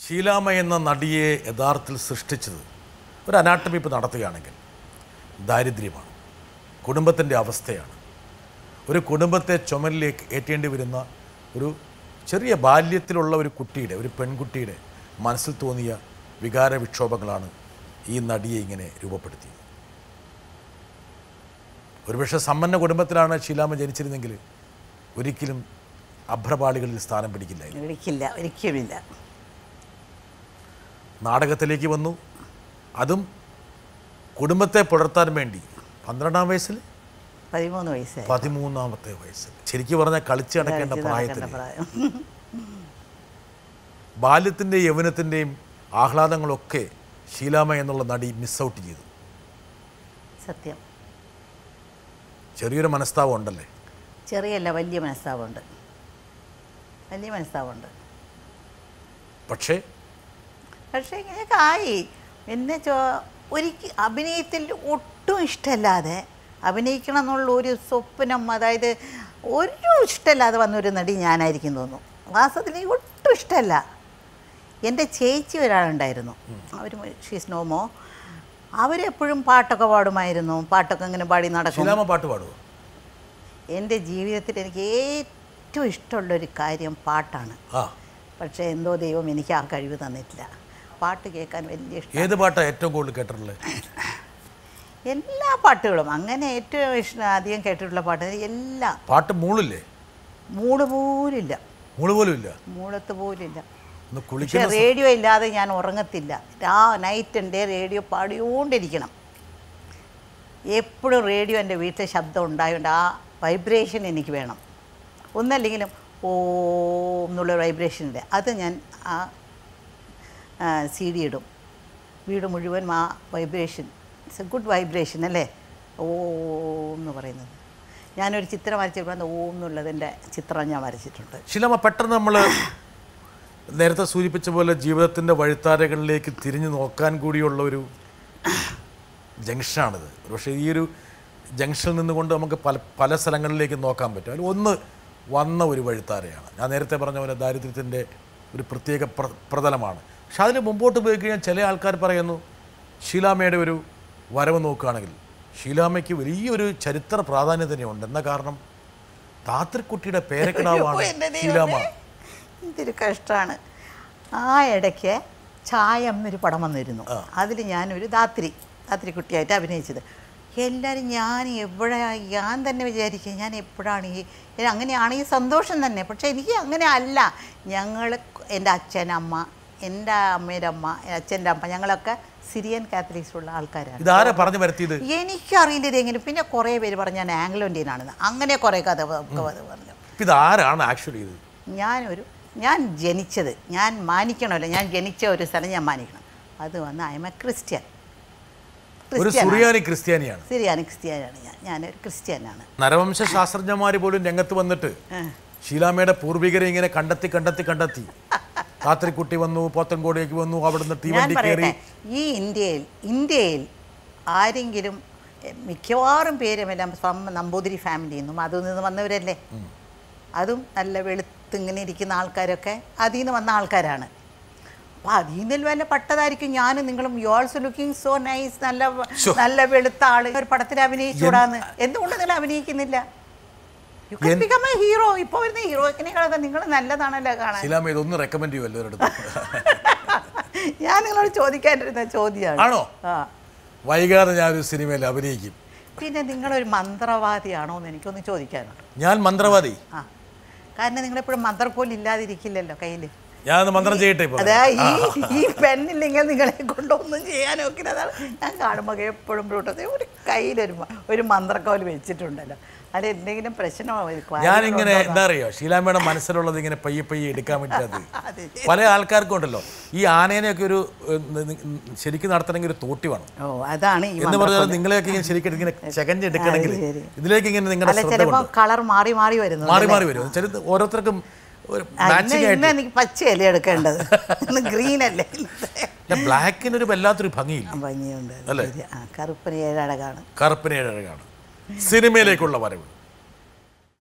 ഷീലാമ എന്ന നടിയെ യഥാർത്ഥത്തിൽ സൃഷ്ടിച്ചത് ഒരു അനാട്ടമി ഇപ്പോൾ നടത്തുകയാണെങ്കിൽ ദാരിദ്ര്യമാണ് കുടുംബത്തിൻ്റെ അവസ്ഥയാണ് ഒരു കുടുംബത്തെ ചുമലിലേക്ക് ഏറ്റേണ്ടി വരുന്ന ഒരു ചെറിയ ബാല്യത്തിലുള്ള ഒരു കുട്ടിയുടെ ഒരു പെൺകുട്ടിയുടെ മനസ്സിൽ തോന്നിയ വികാര വിക്ഷോഭങ്ങളാണ് ഈ നടിയെ ഇങ്ങനെ രൂപപ്പെടുത്തിയത് ഒരുപക്ഷെ സമ്പന്ന കുടുംബത്തിലാണ് ഷീലാമ ജനിച്ചിരുന്നെങ്കിൽ ഒരിക്കലും അഭ്രപാളികളിൽ സ്ഥാനം പിടിക്കില്ലായിരുന്നു ഒരിക്കില്ല ഒരിക്കലുമില്ല നാടകത്തിലേക്ക് വന്നു അതും കുടുംബത്തെ പുലർത്താൻ വേണ്ടി പന്ത്രണ്ടാം വയസ്സിൽ പതിമൂന്ന് വയസ്സായി പതിമൂന്നാമത്തെ വയസ്സിൽ ശരിക്കും പറഞ്ഞാൽ കളിച്ച് നടക്കേണ്ട പ്രായത്തിൽ നടക്കേണ്ട പ്രായം ബാല്യത്തിൻ്റെയും യൗവനത്തിൻ്റെയും ആഹ്ലാദങ്ങളൊക്കെ ഷീലാമ എന്നുള്ള നടി മിസ് ഔട്ട് ചെയ്തു സത്യം ചെറിയൊരു മനസ്താപം ഉണ്ടല്ലേ ചെറിയല്ല വലിയ മനസ്താപമുണ്ട് വലിയ മനസ്താപമുണ്ട് പക്ഷേ പക്ഷേ ഇങ്ങനെയൊക്കെ ആയി എന്നെ ചോ ഒരിക്കൽ അഭിനയത്തിൽ ഒട്ടും ഇഷ്ടമല്ലാതെ അഭിനയിക്കണം എന്നുള്ള ഒരു സ്വപ്നം അതായത് ഒരു ഇഷ്ടമല്ലാതെ വന്നൊരു നടി ഞാനായിരിക്കും തോന്നുന്നു വാസ്തവത്തിൽ എനിക്ക് ഒട്ടും ഇഷ്ടമല്ല എൻ്റെ ചേച്ചി ഒരാളുണ്ടായിരുന്നു അവർ ഷീസ് നോമോ അവരെപ്പോഴും പാട്ടൊക്കെ പാടുമായിരുന്നു പാട്ടൊക്കെ ഇങ്ങനെ പാടി നടക്കും ഷീലാമ പാട്ട് പാടുമോ എൻ്റെ ജീവിതത്തിൽ എനിക്ക് ഏറ്റവും ഇഷ്ടമുള്ളൊരു കാര്യം പാട്ടാണ് ആ പക്ഷേ എന്തോ ദൈവം എനിക്ക് ആ കഴിവ് തന്നിട്ടില്ല പാട്ട് കേൾക്കാൻ വലിയ ഇഷ്ടം ഏത് പാട്ടാണ് ഏറ്റവും കൂടുതൽ കേട്ടിട്ടുള്ളത് എല്ലാ പാട്ടുകളും അങ്ങനെ ഏറ്റവും ഇഷ്ടം അധികം കേട്ടിട്ടുള്ള പാട്ട് എല്ലാം പാട്ട് മൂളില്ലേ മൂട് പോലില്ല മൂള് പോലും ഇല്ല മൂളത്ത് പോലില്ല ഒന്ന് പക്ഷേ കുളിക്കുന്ന സ- റേഡിയോ ഇല്ലാതെ ഞാൻ ഉറങ്ങത്തില്ല രാ നൈറ്റ് എൻ്റെ റേഡിയോ പാടിയോണ്ടിരിക്കണം എപ്പോഴും റേഡിയോ എൻ്റെ വീട്ടിലെ ശബ്ദം ഉണ്ടായതുകൊണ്ട് ആ വൈബ്രേഷൻ എനിക്ക് വേണം ഒന്നല്ലെങ്കിലും ഓ എന്നുള്ള വൈബ്രേഷൻ ഉണ്ട് അത് ഞാൻ ആ സി ഡി ഇടും വീട് മുഴുവൻ ആ vibration it's a good vibration അല്ലേ ഓ എന്ന് പറയുന്നത് ഞാനൊരു ചിത്രം വരച്ചപ്പോൾ ഓ എന്നുള്ളതിൻ്റെ ചിത്രം ഞാൻ വരച്ചിട്ടുണ്ട് ഷീലാമ പെട്ടെന്ന് നമ്മൾ നേരത്തെ സൂചിപ്പിച്ച പോലെ ജീവിതത്തിൻ്റെ വഴിത്താരകളിലേക്ക് തിരിഞ്ഞു നോക്കാൻ കൂടിയുള്ള ഒരു ജംഗ്ഷനാണിത് പക്ഷേ ഈ ഒരു ജംഗ്ഷനിൽ നിന്നുകൊണ്ട് നമുക്ക് പല പല സ്ഥലങ്ങളിലേക്ക് നോക്കാൻ പറ്റും അതിൽ ഒന്ന് വന്ന ഒരു വഴിത്താരയാണ് ഞാൻ നേരത്തെ പറഞ്ഞ പോലെ ദാരിദ്ര്യത്തിൻ്റെ ഒരു പ്രത്യേക പ്ര പ്രതലമാണ് പക്ഷെ അതിന് മുമ്പോട്ട് പോയി കഴിഞ്ഞാൽ ചില ആൾക്കാർ പറയുന്നു ഷീലാമയുടെ ഒരു വരവ് നോക്കുകയാണെങ്കിൽ ഷീലാമയ്ക്ക് വലിയൊരു ചരിത്ര പ്രാധാന്യം തന്നെയുണ്ട് എന്ന കാരണം താത്രിക്കുട്ടിയുടെ പേരക്കിടാവാണ് എൻ്റെ ഷീലാമ ദൈവമേ, ഇതൊരു കഷ്ടമാണ് ആ ഇടയ്ക്ക് ചായം എന്നൊരു പടം വന്നിരുന്നു അതിൽ ഞാനൊരു ധാത്രി ധാത്രി കുട്ടിയായിട്ട് അഭിനയിച്ചത് എല്ലാവരും ഞാൻ എവിടെയാണ് ഞാൻ തന്നെ വിചാരിക്കുക ഞാൻ എപ്പോഴാണ് ഈ ഇത് അങ്ങനെയാണ് ഈ സന്തോഷം തന്നെ പക്ഷേ എനിക്ക് അങ്ങനെ അല്ല ഞങ്ങൾ എൻ്റെ അച്ഛൻ അമ്മ എൻ്റെ അമ്മയുടെ അമ്മ അച്ഛൻ്റെ അമ്മ ഞങ്ങളൊക്കെ സിറിയൻ കാത്തലിക്സ് ഉള്ള ആൾക്കാരാണ് ഇതാരാ പറഞ്ഞു വരുത്തിയത് എനിക്കറിയില്ല ഇതെങ്ങനെ പിന്നെ കുറേ പേര് പറഞ്ഞു ഞാൻ ആംഗ്ലോ ഇന്ത്യൻ ആണെന്ന് അങ്ങനെ കുറേ കഥ ഒക്കെ പറഞ്ഞു ഇപ്പം ഇതാരാണ് ആക്ച്വലി ഇത് ഞാനൊരു ഞാൻ ജനിച്ചത് ഞാൻ മാനിക്കണമല്ലോ ഞാൻ ജനിച്ച ഒരു സ്ഥലം ഞാൻ മാനിക്കണം അത് വന്ന് ഐ എം എ ക്രിസ്ത്യൻ ഒരു ക്രിസ്ത്യനാണ്. സുറിയാനി ക്രിസ്ത്യാനിയാണ് സിറിയാനി ക്രിസ്ത്യാനാണ് ഞാൻ ഞാനൊരു ക്രിസ്ത്യാനാണ് നരവംശ ശാസ്ത്രജ്ഞന്മാർ പോലും രംഗത്ത് വന്നിട്ട് ഷീലാമയുടെ പൂർവികരെ ഇങ്ങനെ കണ്ടെത്തി കണ്ടെത്തി കണ്ടെത്തി കാത്തിരിക്കുട്ടി വന്നു പോത്തൻകോടിലേക്ക് വന്നു അവിടുന്ന് ഞാൻ തീവണ്ടി കയറി പറയട്ടെ ഈ ഇന്ത്യയിൽ ഇന്ത്യയിൽ ആരെങ്കിലും എ, മിക്കവാറും പേരുമെല്ലാം സം- നമ്പൂതിരി ഫാമിലിയിൽ നിന്നും അതിൽ നിന്ന് വന്നവരല്ലേ അതും നല്ല വെളുത്തിങ്ങനെ ഇരിക്കുന്ന ആൾക്കാരൊക്കെ അതിൽ നിന്ന് വന്ന ആൾക്കാരാണ് അപ്പോൾ അതിൽ നിന്ന് വല്ല പട്ടതായിരിക്കും ഞാനും നിങ്ങളും you also looking so nice നല്ല ശോ. നല്ല വെളുത്ത ആള് ഒരു പടത്തിൽ അഭിനയിച്ചുകൂടാന്ന് എന്തുകൊണ്ട് നിങ്ങൾ അഭിനയിക്കുന്നില്ല യു കൻ എൻ- ബിക്കം എ ഹീറോ ഇപ്പോൾ വരുന്ന ഹീറോയിനെക്കാളൊക്കെ നിങ്ങൾ നല്ലതാണല്ലോ കാണാൻ ഷീലാമ ഇതൊന്ന് റെക്കമെൻഡ് ചെയ്യും എല്ലാവരുടെ ഞാൻ നിങ്ങളോട് ചോദിക്കാനിരുന്ന ചോദ്യമാണ് ആണോ ആ വൈകാതെ ഞാനൊരു സിനിമയിൽ അഭിനയിക്കും പിന്നെ നിങ്ങളൊരു മന്ത്രവാദിയാണോ എന്ന് എനിക്കൊന്ന് ചോദിക്കാനുണ്ട് ഞാൻ മന്ത്രവാദി ആ കാരണം നിങ്ങളെപ്പോഴും മന്ത്രക്കോൽ ഇല്ലാതിരിക്കില്ലല്ലോ കയ്യിൽ ഞാനൊന്ന് മന്ത്രം ചെയ്യട്ടെ ഇപ്പോൾ അതാ ഈ ഈ പെണ്ണില്ലെങ്കിൽ നിങ്ങളെ കൊണ്ടൊന്നും ചെയ്യാൻ ഒക്കില്ലതാണ് ഞാൻ കാണുമ്പോൾ എപ്പോഴും ബ്രൂട്ടത്തെ ഒരു കയ്യിലൊരു മ- ഒരു മന്ത്രക്കോൽ വെച്ചിട്ടുണ്ടല്ലോ അത് എന്തെങ്കിലും പ്രശ്നമോ ഞാനിങ്ങനെ എന്താ അറിയോ ഷീലാമയുടെ മനസ്സിലുള്ളത് ഇങ്ങനെ പയ്യെ പയ്യെ എടുക്കാൻ വേണ്ടിയിട്ട് അതെ പല ആൾക്കാർക്കും ഉണ്ടല്ലോ ഈ ആനേനെയൊക്കെ ഒരു ഏഹ്, നി- നി- ശരിക്കും നടത്തണമെങ്കിൽ ഒരു തോട്ടി വേണം ഓ അതാണ് ഈ എന്ന് പറഞ്ഞാൽ നിങ്ങളെയൊക്കെ ഇങ്ങനെ ശരിക്കും ഇങ്ങനെ ചകഞ്ഞെടുക്കണമെങ്കിൽ അത് ശരി. ഇതിലേക്ക് ഇങ്ങനെ നിങ്ങളുടെ അല്ല ശ്രദ്ധ ചിലപ്പോൾ കൊണ്ട് കളർ മാറി മാറി വരുന്നു മാറി മാറി വരും ചില ഓരോരുത്തർക്കും ഒരു മാച്ചിങ് ഇന്ന് ആയിട്ട് എനിക്ക് പച്ചയല്ലേ എടുക്കേണ്ടത് ഇന്ന് ഗ്രീൻ അല്ലേ ഇന്നത്തെ ബ്ലാക്കിന് ഒരു വല്ലാത്തൊരു ഭംഗിയില്ല ഭംഗിയുണ്ട് അല്ലേ? ശരി. ആ കറുപ്പിന് ഏഴഴകാണ് കറുപ്പിന് ഏഴഴകാണ് സിനിമയിലേക്കുള്ള വരവ്